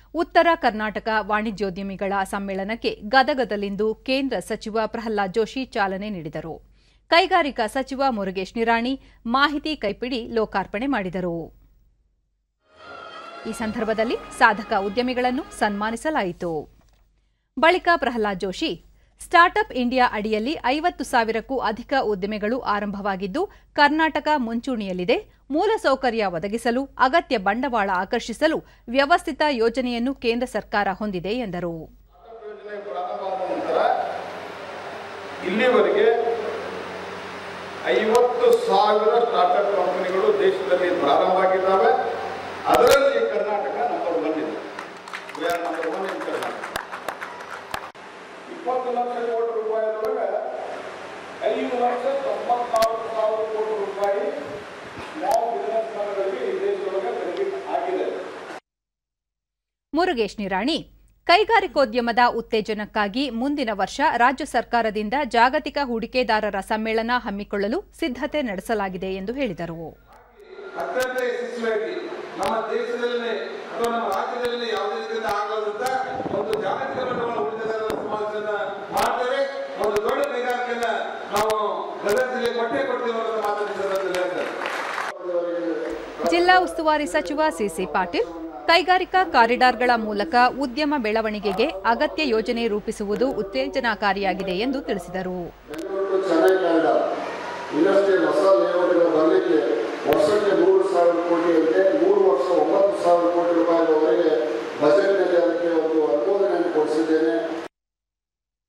ಉತ್ತರ ಕರ್ನಾಟಕ ವಾಣಿಜ್ಯೋದ್ಯಮಿಗಳ ಸಮ್ಮೇಳನಕ್ಕೆ ಗದಗದಲ್ಲಿಂದು ಕೇಂದ್ರ ಸಚಿವ ಪ್ರಹ್ಲಾದ್ ಜೋಶಿ ಚಾಲನೆ ನೀಡಿದರು ಕೈಗಾರಿಕಾ ಸಚಿವ ಮುರುಗೇಶ್ ನಿರಾಣಿ ಮಾಹಿತಿ ಕೈಪಿಡಿ ಲೋಕಾರ್ಪಣೆ ಮಾಡಿದರು ಈ ಸಂದರ್ಭದಲ್ಲಿ ಸಾಧಕ ಉದ್ಯಮಿಗಳನ್ನು ಸನ್ಮಾನಿಸಲಾಯಿತು ಬಳಿಕ ಪ್ರಹ್ಲಾದ್ ಜೋಶಿ ಸ್ಟಾರ್ಟ್ಅಪ್ ಇಂಡಿಯಾ ಅಡಿಯಲ್ಲಿ ಐವತ್ತು ಸಾವಿರಕ್ಕೂ ಅಧಿಕ ಉದ್ದಿಮೆಗಳು ಆರಂಭವಾಗಿದ್ದು ಕರ್ನಾಟಕ ಮುಂಚೂಣಿಯಲ್ಲಿದೆ ಮೂಲಸೌಕರ್ಯ ಒದಗಿಸಲು ಅಗತ್ಯ ಬಂಡವಾಳ ಆಕರ್ಷಿಸಲು ವ್ಯವಸ್ಥಿತ ಯೋಜನೆಯನ್ನು ಕೇಂದ್ರ ಸರ್ಕಾರ ಹೊಂದಿದೆ ಎಂದರು ಯೋಜನೆ ಪ್ರಾರಂಭವಾದ ನಂತರ ಇಲ್ಲಿವರೆಗೆ ಐವತ್ತು ಸಾವಿರ ಸ್ಟಾರ್ಟ್ಅಪ್ ಕಂಪನಿಗಳು ದೇಶದಲ್ಲಿ ಪ್ರಾರಂಭ ಆಗಿದ್ದಾವೆ ಅದರಲ್ಲಿ ಕರ್ನಾಟಕ ನಂಬರ್ ಒನ್ ಇದೆ We are number one in Karnataka ಇಪ್ಪತ್ತು ಲಕ್ಷ ಕೋಟಿ ರೂಪಾಯಿದೊಳಗೆ ಐದು ಲಕ್ಷ ತೊಂಬತ್ನಾಲ್ಕು ಸಾವಿರ ಕೋಟಿ ರೂಪಾಯಿ ಸ್ಮಾಲ್ ಬಿಸಿನೆಸ್ ಫಂಡ್ಗಳಿಗೆ ಈ ದೇಶದೊಳಗೆ ಬೆನಿಫಿಟ್ ಆಗಿದೆ ಮುರುಗೇಶ್ ನಿರಾಣಿ ಕೈಗಾರಿಕೋದ್ಯಮದ ಉತ್ತೇಜನಕ್ಕಾಗಿ ಮುಂದಿನ ವರ್ಷ ರಾಜ್ಯ ಸರ್ಕಾರದಿಂದ ಜಾಗತಿಕ ಹೂಡಿಕೆದಾರರ ಸಮ್ಮೇಳನ ಹಮ್ಮಿಕೊಳ್ಳಲು ಸಿದ್ಧತೆ ನಡೆಸಲಾಗಿದೆ ಎಂದು ಹೇಳಿದರು ಅತ್ಯಂತ ಯಶಸ್ವಿಯಾಗಿ ನಮ್ಮ ದೇಶದಲ್ಲಿ ಅಥವಾ ನಮ್ಮ ರಾಜ್ಯದಲ್ಲಿ ಯಾವುದೇ ರೀತಿಯಿಂದ ಆಗಲಾದಂತ ಒಂದು ಜಾಗತಿಕ ಮಟ್ಟದ ಉಳಿದಾರರ ಸಮಾವೇಶನ ಮಾಡ್ತೇವೆ ಒಂದು ದೊಡ್ಡ ಕೈಗಾರಿಕೆಯನ್ನ ನಾವು ಗದಗ ಜಿಲ್ಲೆ ಕೊಟ್ಟೆ ಕೊಡ್ತೇವೆ ಅನ್ನೋ ಮಾತನ್ನು ಈ ಸಂದರ್ಭದಲ್ಲಿ ಹೇಳ್ತಾರೆ ಜಿಲ್ಲಾ ಉಸ್ತುವಾರಿ ಸಚಿವ ಸಿಸಿ ಪಾಟೀಲ್ ಕೈಗಾರಿಕಾ ಕಾರಿಡಾರ್ಗಳ ಮೂಲಕ ಉದ್ಯಮ ಬೆಳವಣಿಗೆಗೆ ಅಗತ್ಯ ಯೋಜನೆ ರೂಪಿಸುವುದು ಉತ್ತೇಜನಕಾರಿಯಾಗಿದೆ ಎಂದು ತಿಳಿಸಿದರು